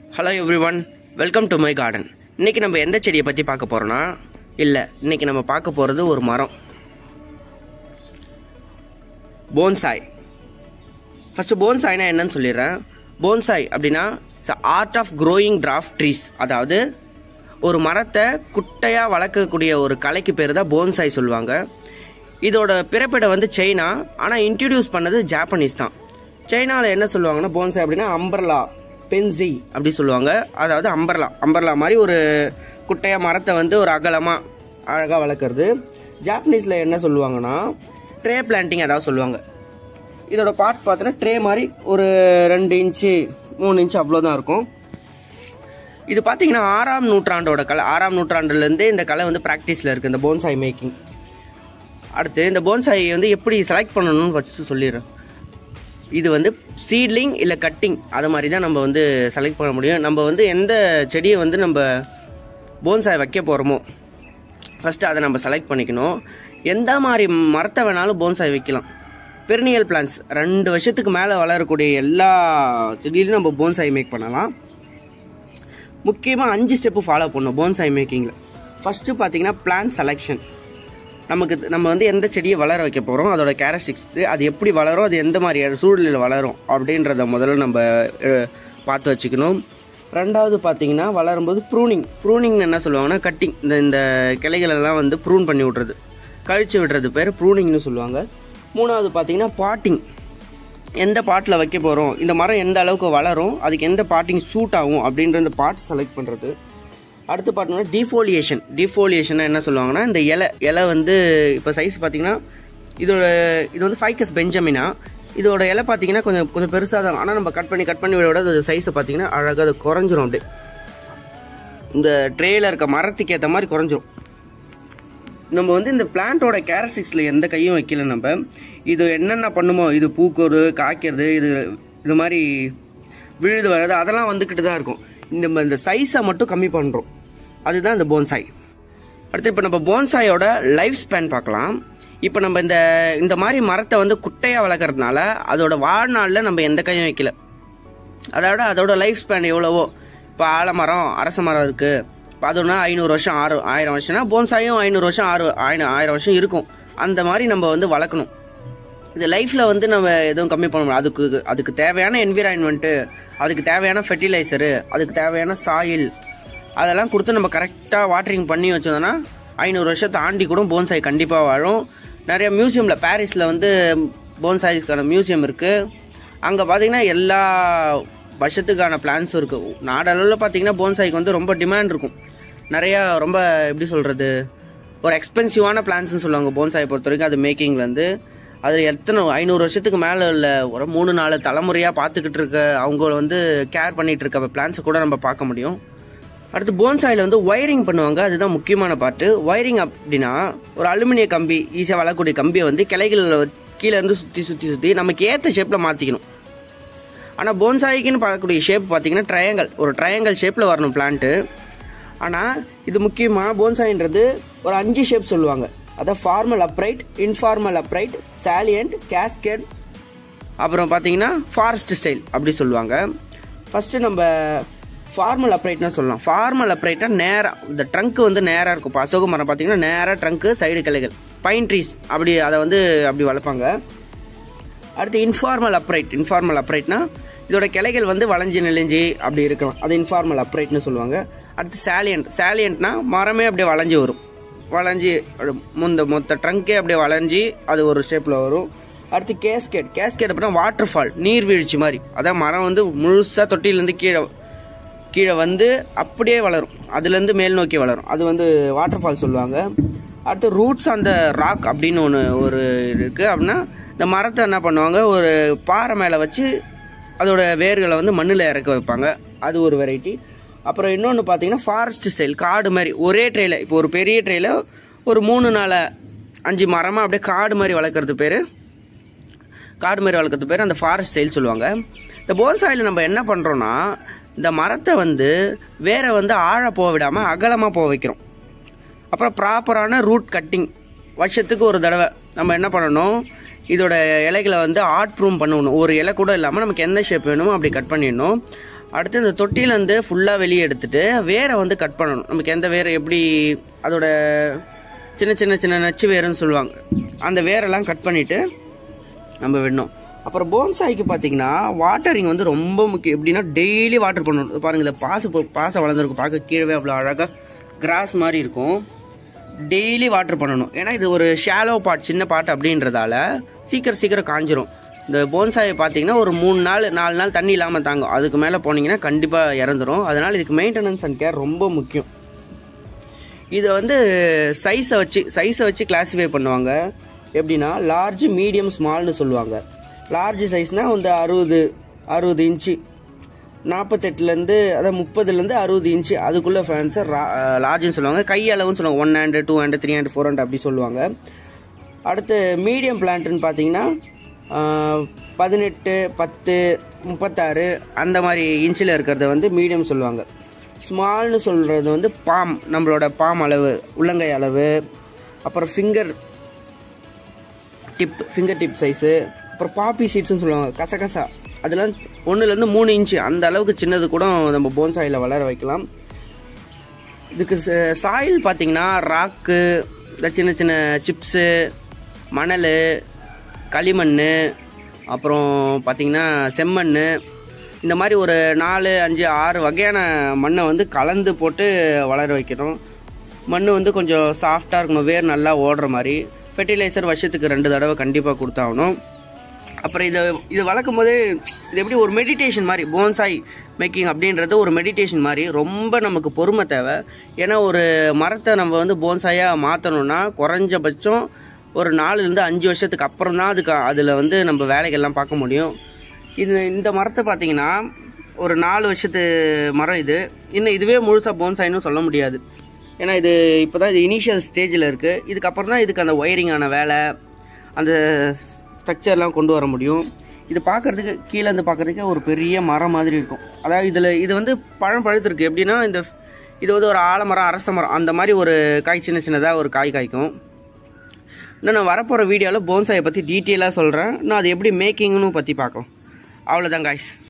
hello everyone welcome to my garden இன்னைக்கு நம்ம எந்த செடியை பற்றி பார்க்க போகிறோன்னா இல்லை இன்னைக்கு நம்ம பார்க்க போகிறது ஒரு மரம் போன்சாய் ஃபஸ்ட்டு போன்சாய்னா என்னன்னு சொல்லிடுறேன் போன்சாய் அப்படின்னா art of growing dwarf trees அதாவது ஒரு மரத்தை குட்டையாக வளர்க்கக்கூடிய ஒரு கலைக்கு பேர் தான் போன்சாய் சொல்லுவாங்க இதோட பிறப்பிடம் வந்து சைனா ஆனால் இன்ட்ரடியூஸ் பண்ணது ஜாப்பனீஸ் தான் சைனாவில் என்ன சொல்லுவாங்கன்னா போன்சாய் அப்படின்னா அம்பர்லா பென்சி அப்படி சொல்லுவாங்க அதாவது அம்பர்லா அம்பர்லா மாதிரி ஒரு குட்டையாக மரத்தை வந்து ஒரு அகலமாக அழகாக வளர்க்குறது ஜாப்பனீஸில் என்ன சொல்லுவாங்கன்னா ட்ரே பிளான்டிங் அதாவது சொல்லுவாங்க இதோட பார்ட் பார்த்தோன்னா ட்ரே மாதிரி ஒரு ரெண்டு இன்ச்சு மூணு இன்ச்சு அவ்வளோதான் இருக்கும் இது பார்த்தீங்கன்னா ஆறாம் நூற்றாண்டோட கலை ஆறாம் நூற்றாண்டுலேருந்தே இந்த கலை வந்து ப்ராக்டிஸில் இருக்குது இந்த போன்சாய் மேக்கிங் அடுத்து இந்த போன்சாயை வந்து எப்படி செலக்ட் பண்ணணும்னு ஃபஸ்ட்டு சொல்லிடுறேன் இது வந்து சீட்லிங் இல்லை கட்டிங் அது மாதிரி தான் நம்ம வந்து செலக்ட் பண்ண முடியும் நம்ம வந்து எந்த செடியை வந்து நம்ம போன்சாய் வைக்க போகிறோமோ ஃபஸ்ட்டு அதை நம்ம செலக்ட் பண்ணிக்கணும் எந்த மாதிரி மரத்தை வேணாலும் போன்சாய் வைக்கலாம் பெர்னியல் பிளான்ஸ் ரெண்டு வருஷத்துக்கு மேலே வளரக்கூடிய எல்லா செடியிலும் நம்ம போன்சாய் மேக் பண்ணலாம் முக்கியமாக அஞ்சு ஸ்டெப்பு ஃபாலோ பண்ணணும் போன்சாய் மேக்கிங்கில் ஃபஸ்ட்டு பார்த்தீங்கன்னா பிளான் செலெக்ஷன் நமக்கு நம்ம வந்து எந்த செடியை வளர வைக்க போகிறோம் அதோட கேரக்டரிஸ்டிக்ஸ் அது எப்படி வளரும் அது எந்த மாதிரி சூழ்நிலையில் வளரும் அப்படின்றத முதல்ல நம்ம அஹ், பார்த்து வச்சுக்கணும் ரெண்டாவது பார்த்தீங்கன்னா வளரும்போது ப்ரூனிங் ப்ரூனிங் என்ன சொல்லுவாங்கன்னா கட்டிங் இந்த இந்த கிளைகள் எல்லாம் வந்து ப்ரூன் பண்ணி விட்றது கழிச்சு விடுறது பேர் ப்ரூனிங்னு சொல்லுவாங்க மூணாவது பார்த்தீங்கன்னா பாட்டிங் எந்த பாட்டில் வைக்க போகிறோம் இந்த மரம் எந்த அளவுக்கு வளரும் அதுக்கு எந்த பாட்டிங் சூட் ஆகும் அப்படின்ற இந்த பாட் செலக்ட் பண்ணுறது அடுத்து பார்த்தோம்னா டிஃபோலியேஷன் டிஃபோலியேஷன் என்ன சொல்லுவாங்கன்னா இந்த இலை இலை வந்து இப்போ சைஸ் பார்த்தீங்கன்னா இதோட இது வந்து ஃபைக்கஸ் பெஞ்சமினா இதோட இலை பார்த்தீங்கன்னா கொஞ்சம் கொஞ்சம் பெருசாக தான் ஆனால் நம்ம கட் பண்ணி கட் பண்ணி விட விட அது சைஸை பார்த்தீங்கன்னா அழகாக அது குறைஞ்சிரும் அப்படியே இந்த ட்ரேயில் இருக்க மரத்துக்கு ஏற்ற மாதிரி குறைஞ்சிரும் நம்ம வந்து இந்த பிளான்ட்டோட கேரக்டரிஸ்டிக்ஸில் எந்த கையும் வைக்கல நம்ம இது என்னென்ன பண்ணுமோ இது பூக்கிறது காய்க்கிறது இது இது மாதிரி விழுது வர்றது அதெல்லாம் வந்துக்கிட்டு தான் இருக்கும் நம்ம இந்த சைஸை மட்டும் கம்மி பண்ணுறோம் அதுதான் இந்த போன்சாய் அடுத்து இப்போ நம்ம போன்சாயோட லைஃப் ஸ்பேன் பார்க்கலாம் இப்போ நம்ம இந்த இந்த மாதிரி மரத்தை வந்து குட்டையாக வளர்க்குறதுனால அதோட வாழ்நாளில் நம்ம எந்த கையும் வைக்கல அதோட அதோட லைஃப் ஸ்பேன் எவ்வளவோ இப்போ ஆலமரம் அரச மரம் இருக்குது இப்போ அதுனா ஐநூறு வருஷம் ஆறு ஆயிரம் வருஷம்னா போன்சாயும் ஐநூறு வருஷம் ஆறு ஆயிரம் ஆயிரம் வருஷம் இருக்கும் அந்த மாதிரி நம்ம வந்து வளர்க்கணும் இது லைஃப்பில் வந்து நம்ம எதுவும் கம்மி பண்ண முடியாது அதுக்கு அதுக்கு தேவையான என்விரான்மெண்ட்டு அதுக்கு தேவையான ஃபெர்டிலைசரு அதுக்கு தேவையான சாயில் அதெல்லாம் கொடுத்து நம்ம கரெக்டாக வாட்டரிங் பண்ணி வச்சோம்னா ஐநூறு வருஷத்தை தாண்டி கூட போன்சாய் கண்டிப்பாக வாழும் நிறைய மியூசியமில் பாரிஸில் வந்து போன்சாய்க்கான மியூசியம் இருக்குது அங்கே பார்த்தீங்கன்னா எல்லா வருஷத்துக்கான பிளான்ஸும் இருக்குது நாடளவில் பார்த்தீங்கன்னா போன்சாய்க்கு வந்து ரொம்ப டிமாண்ட் இருக்கும் நிறையா ரொம்ப எப்படி சொல்கிறது ஒரு எக்ஸ்பென்சிவான பிளான்ஸ்னு சொல்லுவாங்க போன்சாயை பொறுத்த வரைக்கும் அது மேக்கிங்லேருந்து அது எத்தனை ஐநூறு வருஷத்துக்கு மேலே உள்ள ஒரு மூணு நாலு தலைமுறையாக பார்த்துக்கிட்டு இருக்க அவங்க வந்து கேர் பண்ணிட்டு இருக்க பிளான்ஸை கூட நம்ம பார்க்க முடியும் அடுத்து போன்சாயில் வந்து ஒயரிங் பண்ணுவாங்க அதுதான் முக்கியமான பார்ட்டு ஒயரிங் அப்படின்னா ஒரு அலுமினிய கம்பி ஈஸியாக வளரக்கூடிய கம்பியை வந்து கிளைகள் கீழே இருந்து சுற்றி சுற்றி சுற்றி நமக்கு ஏற்ற ஷேப்பில் மாற்றிக்கணும் ஆனால் போன்சாய்க்குன்னு பார்க்கக்கூடிய ஷேப் பார்த்தீங்கன்னா ட்ரையாங்கல் ஒரு ட்ரையாங்கல் ஷேப்பில் வரணும் பிளான்ட்டு ஆனால் இது முக்கியமாக போன்சாயின்றது ஒரு அஞ்சு ஷேப் சொல்லுவாங்க அதான் formal upright informal upright slanting cascade அப்புறம் பார்த்தீங்கன்னா ஃபாரஸ்ட் ஸ்டைல் அப்படி சொல்லுவாங்க ஃபஸ்ட்டு நம்ம ஃபார்மல் அப்ரைட்னா சொல்லலாம் ஃபார்மல் அப்ரைட்னா நேராக இந்த ட்ரங்க் வந்து நேராக இருக்கும் இப்போ அசோக மரம் பார்த்தீங்கன்னா நேராக ட்ரங்க்கு சைடு கிளைகள் பைன் ட்ரீஸ் அப்படி அதை வந்து அப்படி வளர்ப்பாங்க அடுத்து இன்ஃபார்மல் அப்ரைட் இன்ஃபார்மல் அப்ரைட்னா இதோட கிளைகள் வந்து வளைஞ்சு நெளிஞ்சு அப்படி இருக்கலாம் அது இன்ஃபார்மல் அப்ரைட்னு சொல்லுவாங்க அடுத்து சாலியன்ட் சாலியன்ட்னா மரமே அப்படியே வளைஞ்சு வரும் வளைஞ்சி முந்த மொத்த ட்ரங்கே அப்படியே வளைஞ்சி அது ஒரு ஷேப்பில் வரும் அடுத்து கேஸ்கேட் கேஸ்கேட் அப்படின்னா வாட்டர் ஃபால் நீர்வீழ்ச்சி மாதிரி அதான் மரம் வந்து முழுசாக தொட்டிலேருந்து கீழே கீழே வந்து அப்படியே வளரும் அதுலேருந்து மேல் நோக்கி வளரும் அது வந்து வாட்டர் ஃபால் சொல்லுவாங்க அடுத்து ரூட்ஸ் அந்த ராக் அப்படின்னு ஒன்று ஒரு இருக்குது அப்படின்னா இந்த மரத்தை என்ன பண்ணுவாங்க ஒரு பாறை மேலே வச்சு அதோட வேர்களை வந்து மண்ணில் இறக்க வைப்பாங்க அது ஒரு வெரைட்டி அப்புறம் இன்னொன்று பார்த்தீங்கன்னா ஃபாரஸ்ட் ஸ்டைல் காடு மாதிரி ஒரே ட்ரெயில இப்போ ஒரு பெரிய ட்ரெயில ஒரு மூணு நாலு அஞ்சு மரமாக அப்படியே காடு மாதிரி வளர்க்குறது பேர் காடு மாதிரி வளர்க்குறது பேர் அந்த ஃபாரஸ்ட் ஸ்டைல் சொல்லுவாங்க இந்த போன்சாயில் நம்ம என்ன பண்ணுறோன்னா இந்த மரத்தை வந்து வேற வந்து ஆழ போக விடாமல் அகலமாக போக வைக்கிறோம் அப்புறம் ப்ராப்பரான ரூட் கட்டிங் வருஷத்துக்கு ஒரு தடவை நம்ம என்ன பண்ணணும் இதோட இலைகளை வந்து ஆர்ட் ப்ரூம் பண்ணணும் ஒரு இலை கூட இல்லாமல் நமக்கு எந்த ஷேப் வேணுமோ அப்படி கட் பண்ணிடணும் அடுத்து இந்த தொட்டியிலேருந்து ஃபுல்லாக வெளியே எடுத்துட்டு வேரை வந்து கட் பண்ணணும் நமக்கு எந்த வேரை எப்படி அதோட சின்ன சின்ன சின்ன நச்சு வேருன்னு சொல்லுவாங்க அந்த வேரெல்லாம் கட் பண்ணிவிட்டு நம்ம விடணும் அப்புறம் போன்சாய்க்கு பார்த்தீங்கன்னா வாட்டரிங் வந்து ரொம்ப முக்கியம் எப்படின்னா டெய்லி வாட்டர் பண்ணணும் இது பாருங்க இந்த பாசு போ- பாசை வளர்ந்துருக்கும் பார்க்க கீழே அவ்வளோ அழகாக கிராஸ் மாதிரி இருக்கும் டெய்லி வாட்டர் பண்ணணும் ஏன்னா இது ஒரு ஷாலோ பாட் சின்ன பாட் அப்படின்றதால சீக்கிரம் சீக்கிரம் காஞ்சிரும் இந்த போன்சாயை பார்த்தீங்கன்னா ஒரு மூணு நாள் நாலு நாள் தண்ணி இல்லாமல் தாங்கும் அதுக்கு மேலே போனீங்கன்னா கண்டிப்பாக இறந்துரும் அதனால் இதுக்கு மெயின்டெனன்ஸ் அண்ட் கேர் ரொம்ப முக்கியம் இதை வந்து சைஸை வச்சு சைஸை வச்சு கிளாஸிஃபை பண்ணுவாங்க எப்படின்னா லார்ஜ் மீடியம் ஸ்மால்னு சொல்லுவாங்க லார்ஜ் சைஸ்னால் வந்து அறுபது அறுபது இன்ச்சு நாற்பத்தெட்டுலேருந்து அதாவது முப்பதுலேருந்து அறுபது இன்ச்சு அதுக்குள்ளே ஃபேன்ஸை லார்ஜ்னு சொல்லுவாங்க கை அளவுன்னு சொல்லுவாங்க one hand two hand three hand four hand அப்படி சொல்லுவாங்க அடுத்து மீடியம் பிளான்ட்னு பார்த்தீங்கன்னா ஆஹ், பதினெட்டு பத்து முப்பத்தாறு அந்த மாதிரி இன்ச்சில் இருக்கிறத வந்து மீடியம் சொல்லுவாங்க ஸ்மால்னு சொல்கிறது வந்து பாம் நம்மளோட பாம் அளவு உள்ளங்கை அளவு அப்புறம் finger tip finger tip size அப்புறம் பாப்பி சீட்ஸ்னு சொல்லுவாங்க கசகசா அதெல்லாம் ஒன்றுலேருந்து மூணு இன்ச்சு அந்த அளவுக்கு சின்னது கூட நம்ம போன்சாயில் வளர வைக்கலாம் இதுக்கு சாயில் பார்த்தீங்கன்னா ராக்கு இந்த சின்ன சின்ன சிப்ஸு மணல் களிமண் அப்புறம் பார்த்தீங்கன்னா செம்மண் இந்த மாதிரி ஒரு நாலு அஞ்சு ஆறு வகையான மண்ணை வந்து கலந்து போட்டு வளர வைக்கணும் மண் வந்து கொஞ்சம் சாஃப்டாக இருக்கணும் வேர் நல்லா ஓடுற மாதிரி ஃபெர்டிலைசர் வருஷத்துக்கு ரெண்டு தடவை கண்டிப்பாக கொடுத்தாகணும் அப்புறம் இதை இது வளர்க்கும் போது இது எப்படி ஒரு மெடிடேஷன் மாதிரி போன்சாய் மேக்கிங் அப்படின்றது ஒரு மெடிடேஷன் மாதிரி ரொம்ப நமக்கு பொறுமை தேவை ஏன்னா ஒரு மரத்தை நம்ம வந்து போன்சாயாக மாற்றணும்னா குறைஞ்சபட்சம் ஒரு நாலுலேருந்து அஞ்சு வருஷத்துக்கு அப்புறம் தான் அதுக்கு அதில் வந்து நம்ம வேலைகள்லாம் பார்க்க முடியும் இது இந்த மரத்தை பார்த்தீங்கன்னா ஒரு நாலு வருஷத்து மரம் இது இன்னும் இதுவே முழுசாக போன்சாயின்னு சொல்ல முடியாது ஏன்னா இது இப்போ தான் இது இனிஷியல் ஸ்டேஜில் இருக்குது இதுக்கப்புறம் தான் இதுக்கு அந்த ஒயரிங்கான வேலை அந்த ஸ்ட்ரக்சர்லாம் கொண்டு வர முடியும் இது பார்க்கறதுக்கு கீழே இருந்து பார்க்கறதுக்கு ஒரு பெரிய மரம் மாதிரி இருக்கும் அதாவது இதில் இது வந்து பழம் பழுத்திருக்கு எப்படின்னா இந்த இது வந்து ஒரு ஆலமரம் அரச மரம் அந்த மாதிரி ஒரு காய் சின்ன சின்னதாக ஒரு காய் காய்க்கும் இன்னும் நான் வரப்போகிற வீடியோவில் போன்சாயை பற்றி டீட்டெயிலாக சொல்கிறேன் நான் அது எப்படி மேக்கிங்னு பற்றி பார்க்கலாம் அவ்வளோதான் காய்ஸ்